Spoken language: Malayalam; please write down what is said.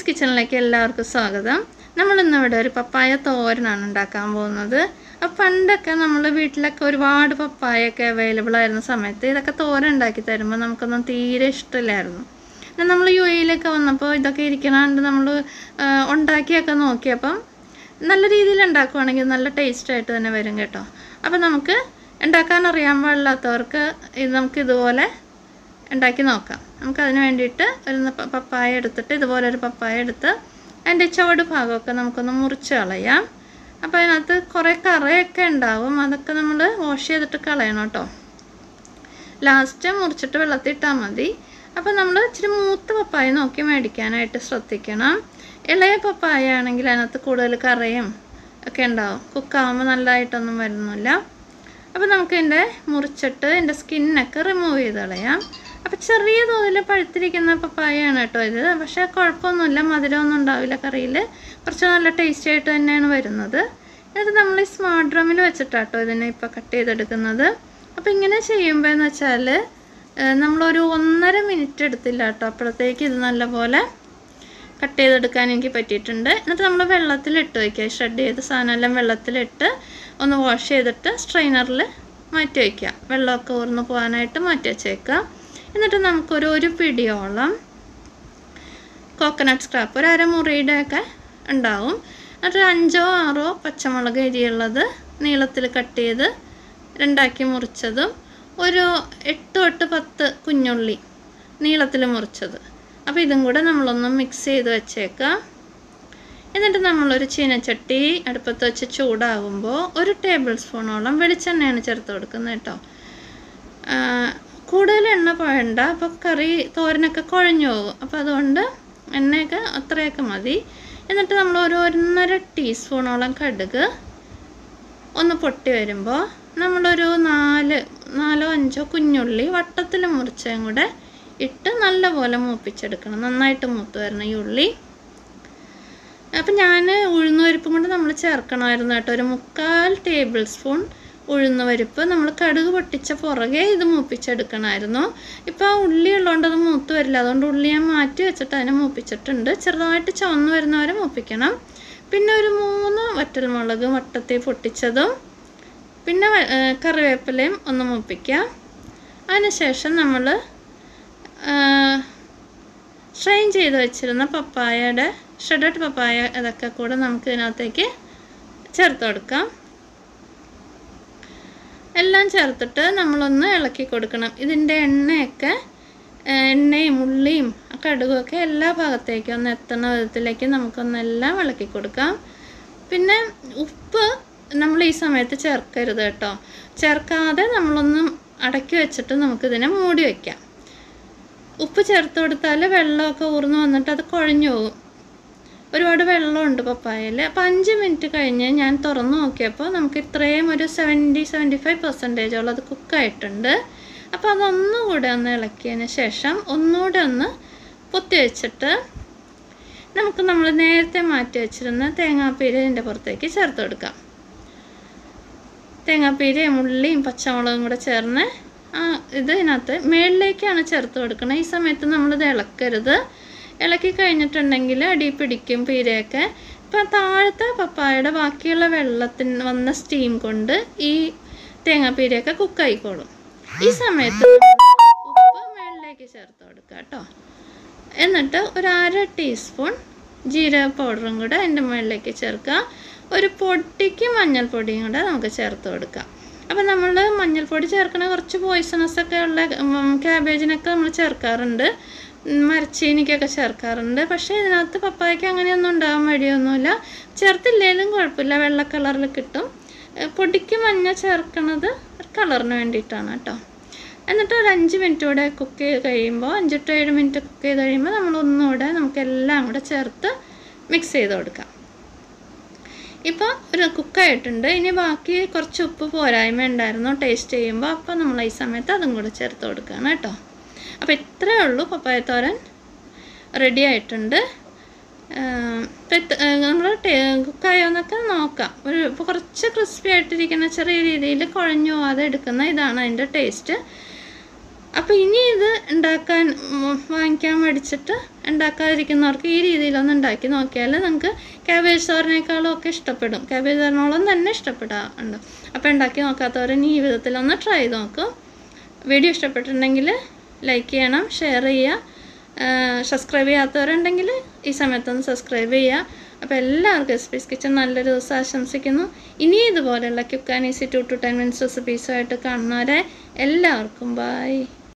കിച്ചണിലേക്ക് എല്ലാവർക്കും സ്വാഗതം നമ്മൾ ഇന്നിവിടെ ഒരു പപ്പായ തോരനാണ് ഉണ്ടാക്കാൻ പോകുന്നത് അപ്പം പണ്ടൊക്കെ നമ്മൾ വീട്ടിലൊക്കെ ഒരുപാട് പപ്പായൊക്കെ അവൈലബിൾ ആയിരുന്ന സമയത്ത് ഇതൊക്കെ തോരൻ ഉണ്ടാക്കി തരുമ്പോൾ നമുക്കൊന്നും തീരെ ഇഷ്ടമില്ലായിരുന്നു പിന്നെ നമ്മൾ യു എയിലൊക്കെ വന്നപ്പോൾ ഇതൊക്കെ ഇരിക്കണാണ്ട് നമ്മൾ ഉണ്ടാക്കിയൊക്കെ നോക്കിയപ്പം നല്ല രീതിയിൽ ഉണ്ടാക്കുവാണെങ്കിൽ നല്ല ടേസ്റ്റ് ആയിട്ട് തന്നെ വരും കേട്ടോ അപ്പം നമുക്ക് ഉണ്ടാക്കാൻ അറിയാൻ പാടില്ലാത്തവർക്ക് ഇത് നമുക്ക് ഇതുപോലെ ഉണ്ടാക്കി നോക്കാം നമുക്ക് അതിന് വേണ്ടിയിട്ട് ഒരു പ- പപ്പായ എടുത്തിട്ട് ഇതുപോലെ ഒരു പപ്പായ എടുത്ത് അതിൻ്റെ ചുവട് ഭാഗമൊക്കെ നമുക്കൊന്ന് മുറിച്ച് കളയാം അപ്പോൾ അതിനകത്ത് കുറേ കറയൊക്കെ ഉണ്ടാവും അതൊക്കെ നമ്മൾ വാഷ് ചെയ്തിട്ട് കളയണം കേട്ടോ ലാസ്റ്റ് മുറിച്ചിട്ട് വെള്ളത്തിൽ ഇട്ടാൽ മതി അപ്പോൾ നമ്മൾ ഇച്ചിരി മൂത്ത പപ്പായ നോക്കി മേടിക്കാനായിട്ട് ശ്രദ്ധിക്കണം ഇളയ പപ്പായ ആണെങ്കിൽ അതിനകത്ത് കൂടുതൽ കറയും ഒക്കെ ഉണ്ടാവും കുക്കാവുമ്പോൾ നല്ലതായിട്ടൊന്നും വരുന്നില്ല അപ്പോൾ നമുക്ക് ഇതിൻ്റെ മുറിച്ചിട്ട് ഇതിൻ്റെ സ്കിന്നൊക്കെ റിമൂവ് ചെയ്ത് കളയാം അപ്പോൾ ചെറിയ തോതിൽ പഴുത്തിരിക്കുന്ന പപ്പായയാണ് കേട്ടോ ഇത് പക്ഷേ കുഴപ്പമൊന്നുമില്ല മധുരമൊന്നും ഉണ്ടാവില്ല കറിയിൽ കുറച്ച് നല്ല ടേസ്റ്റി ആയിട്ട് തന്നെയാണ് വരുന്നത് എന്നിട്ട് നമ്മൾ ഈ സ്മാർട്ട് ഡ്രമ്മിൽ വെച്ചിട്ടാട്ടോ ഇതിനെ ഇപ്പോൾ കട്ട് ചെയ്തെടുക്കുന്നത് അപ്പോൾ ഇങ്ങനെ ചെയ്യുമ്പോൾ എന്ന് വെച്ചാൽ നമ്മളൊരു ഒന്നര മിനിറ്റ് എടുത്തില്ല കേട്ടോ അപ്പോഴത്തേക്ക് ഇത് നല്ലപോലെ കട്ട് ചെയ്തെടുക്കാൻ എനിക്ക് പറ്റിയിട്ടുണ്ട് എന്നിട്ട് നമ്മൾ വെള്ളത്തിലിട്ട് വയ്ക്കുക ഷ്രെഡ് ചെയ്ത സാധനമെല്ലാം വെള്ളത്തിലിട്ട് ഒന്ന് വാഷ് ചെയ്തിട്ട് സ്ട്രെയിനറിൽ മാറ്റി വയ്ക്കുക വെള്ളമൊക്കെ ഊർന്ന് പോകാനായിട്ട് മാറ്റി വെച്ചേക്കുക എന്നിട്ട് നമുക്കൊരു ഒരു പിടിയോളം കോക്കനട്ട് സ്ക്രാപ്പ് ഒരു അരമുറിയുടെ ഒക്കെ ഉണ്ടാവും എന്നിട്ട് ഒരു അഞ്ചോ ആറോ പച്ചമുളക് എരിയുള്ളത് നീളത്തിൽ കട്ട് ചെയ്ത് രണ്ടാക്കി മുറിച്ചതും ഒരു എട്ട് തൊട്ട് പത്ത് കുഞ്ഞുള്ളി നീളത്തിൽ മുറിച്ചത് അപ്പോൾ ഇതും കൂടെ നമ്മളൊന്ന് മിക്സ് ചെയ്ത് വെച്ചേക്കാം എന്നിട്ട് നമ്മളൊരു ചീനച്ചട്ടി അടുപ്പത്ത് വെച്ച് ചൂടാകുമ്പോൾ ഒരു ടേബിൾ സ്പൂണോളം വെളിച്ചെണ്ണയാണ് ചേർത്ത് കൊടുക്കുന്നത് കേട്ടോ ആ, കൂടുതൽ എണ്ണ വേണ്ട അപ്പോൾ കറി തോരനൊക്കെ കുഴഞ്ഞു പോകും അപ്പോൾ അതുകൊണ്ട് എണ്ണയൊക്കെ അത്രയൊക്കെ മതി എന്നിട്ട് നമ്മൾ ഒരു ഒന്നര ടീസ്പൂണോളം കടുക് ഒന്ന് പൊട്ടി വരുമ്പോൾ നമ്മളൊരു നാല് നാലോ അഞ്ചോ കുഞ്ഞുള്ളി വട്ടത്തിൽ മുറിച്ചതും കൂടെ ഇട്ട് നല്ലപോലെ മൂപ്പിച്ചെടുക്കണം നന്നായിട്ട് മൂത്ത് വരണം ഈ ഉള്ളി അപ്പം ഞാൻ ഉഴുന്ന് പരിപ്പും കൊണ്ട് നമ്മൾ ചേർക്കണമായിരുന്നു കേട്ടോ ഒരു മുക്കാൽ ടേബിൾ സ്പൂൺ ഉഴുന്ന് പരിപ്പ് നമ്മൾ കടുക് പൊട്ടിച്ച പുറകെ ഇത് മൂപ്പിച്ചെടുക്കണമായിരുന്നു ഇപ്പോൾ ആ ഉള്ളി ഉള്ളതുകൊണ്ട് അത് മൂത്ത് വരില്ല അതുകൊണ്ട് ഉള്ളി ഞാൻ മാറ്റി വെച്ചിട്ട് അതിനെ മൂപ്പിച്ചിട്ടുണ്ട് ചെറുതായിട്ട് ചുവന്ന് വരുന്നവരെ മൂപ്പിക്കണം പിന്നെ ഒരു മൂന്ന് വറ്റൽമുളക് വട്ടത്തിൽ പൊട്ടിച്ചതും പിന്നെ വ- ഏ, കറിവേപ്പിലയും ഒന്ന് മൂപ്പിക്കാം അതിനുശേഷം നമ്മൾ സ്ട്രെയിൻ ചെയ്ത് വെച്ചിരുന്ന പപ്പായയുടെ ഷെഡഡ് പപ്പായ ഇതൊക്കെ കൂടെ നമുക്ക് ഇതിനകത്തേക്ക് ചേർത്ത് കൊടുക്കാം എല്ലാം ചേർത്തിട്ട് നമ്മളൊന്ന് ഇളക്കി കൊടുക്കണം ഇതിൻ്റെ എണ്ണയൊക്കെ ഏ, എണ്ണയും ഉള്ളിയും കടുകുമൊക്കെ എല്ലാ ഭാഗത്തേക്കും ഒന്ന് എത്തുന്ന വിധത്തിലേക്ക് നമുക്കൊന്നെല്ലാം ഇളക്കി കൊടുക്കാം പിന്നെ ഉപ്പ് നമ്മൾ ഈ സമയത്ത് ചേർക്കരുത് കേട്ടോ ചേർക്കാതെ നമ്മളൊന്ന് അടക്കി വെച്ചിട്ട് നമുക്കിതിനെ മൂടി വയ്ക്കാം ഉപ്പ് ചേർത്ത് കൊടുത്താൽ വെള്ളമൊക്കെ ഊർന്ന് വന്നിട്ട് അത് കുഴഞ്ഞു പോകും ഒരുപാട് വെള്ളമുണ്ട് പപ്പായയിൽ അപ്പോൾ അഞ്ച് മിനിറ്റ് കഴിഞ്ഞ് ഞാൻ തുറന്നു നോക്കിയപ്പോൾ നമുക്ക് ഇത്രയും ഒരു സെവൻറ്റി സെവൻറ്റി ഫൈവ് പെർസെൻറ്റേജോളം അത് കുക്കായിട്ടുണ്ട് അപ്പോൾ അതൊന്നുകൂടെ ഒന്ന് ഇളക്കിയതിന് ശേഷം ഒന്നുകൂടെ ഒന്ന് പൊത്തി വെച്ചിട്ട് നമുക്ക് നമ്മൾ നേരത്തെ മാറ്റി വെച്ചിരുന്ന തേങ്ങാപ്പീര ഇതിൻ്റെ പുറത്തേക്ക് ചേർത്ത് കൊടുക്കാം തേങ്ങാപ്പീരയും ഉള്ളിയും പച്ചമുളകും കൂടെ ചേർന്ന് ആ ഇത് ഇതിനകത്ത് മേളിലേക്കാണ് ചേർത്ത് കൊടുക്കുന്നത് ഈ സമയത്ത് നമ്മളിത് ഇളക്കരുത് ഇളക്കി കഴിഞ്ഞിട്ടുണ്ടെങ്കിൽ അടി പിടിക്കും പീരയൊക്കെ ഇപ്പം താഴത്തെ പപ്പായയുടെ ബാക്കിയുള്ള വെള്ളത്തിന് വന്ന സ്റ്റീം കൊണ്ട് ഈ തേങ്ങാപ്പീരയൊക്കെ കുക്കായിക്കോളും ഈ സമയത്ത് നമ്മള് ഉപ്പ് മേളിലേക്ക് ചേർത്ത് കൊടുക്കുക കേട്ടോ എന്നിട്ട് ഒരു അര ടീസ്പൂൺ ജീരക പൗഡറും കൂടെ അതിൻ്റെ മുകളിലേക്ക് ചേർക്കുക ഒരു പൊടിക്ക് മഞ്ഞൾപ്പൊടിയും കൂടെ നമുക്ക് ചേർത്ത് കൊടുക്കാം അപ്പം നമ്മൾ മഞ്ഞൾപ്പൊടി ചേർക്കണ കുറച്ച് പോയിസണസ് ഒക്കെ ഉള്ള ക്യാബേജിനൊക്കെ നമ്മൾ ചേർക്കാറുണ്ട് ഉം, മരച്ചീനിക്കൊക്കെ ചേർക്കാറുണ്ട് പക്ഷേ ഇതിനകത്ത് പപ്പായക്ക് അങ്ങനെയൊന്നും ഉണ്ടാകാൻ വഴിയൊന്നുമില്ല ചേർത്തില്ലേലും കുഴപ്പമില്ല വെള്ള കളറിൽ കിട്ടും ഏ, പൊടിക്ക് മഞ്ഞ ചേർക്കണത് കളറിന് വേണ്ടിയിട്ടാണ് കേട്ടോ എന്നിട്ട് ഒരു അഞ്ച് മിനിറ്റ് കൂടെ കുക്ക് ചെയ്ത് കഴിയുമ്പോൾ അഞ്ച് ടു ഏഴ് മിനിറ്റ് കുക്ക് ചെയ്ത് കഴിയുമ്പോൾ നമ്മൾ ഒന്നുകൂടെ നമുക്കെല്ലാം കൂടെ ചേർത്ത് മിക്സ് ചെയ്ത് കൊടുക്കാം ഇപ്പോൾ ഒരു കുക്കായിട്ടുണ്ട് ഇനി ബാക്കി കുറച്ച് ഉപ്പ് പോരായ്മ ഉണ്ടായിരുന്നു ടേസ്റ്റ് ചെയ്യുമ്പോൾ അപ്പോൾ നമ്മൾ ഈ സമയത്ത് അതും കൂടെ ചേർത്ത് കൊടുക്കുകയാണ് കേട്ടോ അപ്പോൾ ഇത്രയേ ഉള്ളൂ പപ്പായത്തോരൻ റെഡി ആയിട്ടുണ്ട് നമ്മൾ കുക്കായോന്നൊക്കെ നോക്കാം ഒരു ഇപ്പോൾ കുറച്ച് ക്രിസ്പി ആയിട്ടിരിക്കുന്ന ചെറിയ രീതിയിൽ കുഴഞ്ഞു പോവാതെ എടുക്കുന്ന ഇതാണ് അതിൻ്റെ ടേസ്റ്റ് അപ്പോൾ ഇനി ഇത് ഉണ്ടാക്കാൻ ഉം, വാങ്ങിക്കാൻ മടിച്ചിട്ട് ഉണ്ടാക്കാതിരിക്കുന്നവർക്ക് ഈ രീതിയിലൊന്ന് ഉണ്ടാക്കി നോക്കിയാൽ നിങ്ങൾക്ക് കാബേജ് തോരനേക്കാളും ഒക്കെ ഇഷ്ടപ്പെടും കാബേജ് തോരനോളം തന്നെ ഇഷ്ടപ്പെടാറുണ്ട് അപ്പോൾ ഉണ്ടാക്കി നോക്കാത്തവർ ഇനി ഈ വിധത്തിലൊന്ന് ട്രൈ ചെയ്ത് നോക്കും വീഡിയോ ഇഷ്ടപ്പെട്ടിട്ടുണ്ടെങ്കിൽ ലൈക്ക് ചെയ്യണം ഷെയർ ചെയ്യുക സബ്സ്ക്രൈബ് ചെയ്യാത്തവരുണ്ടെങ്കിൽ ഈ സമയത്തൊന്ന് സബ്സ്ക്രൈബ് ചെയ്യുക അപ്പോൾ എല്ലാവർക്കും എസ് പീസ് കിച്ചൺ നല്ലൊരു ദിവസം ആശംസിക്കുന്നു ഇനി ഇതുപോലെയുള്ള quick and easy two to ten minutes റെസിപ്പീസുമായിട്ട് കാണുന്നവരെ എല്ലാവർക്കും ബൈ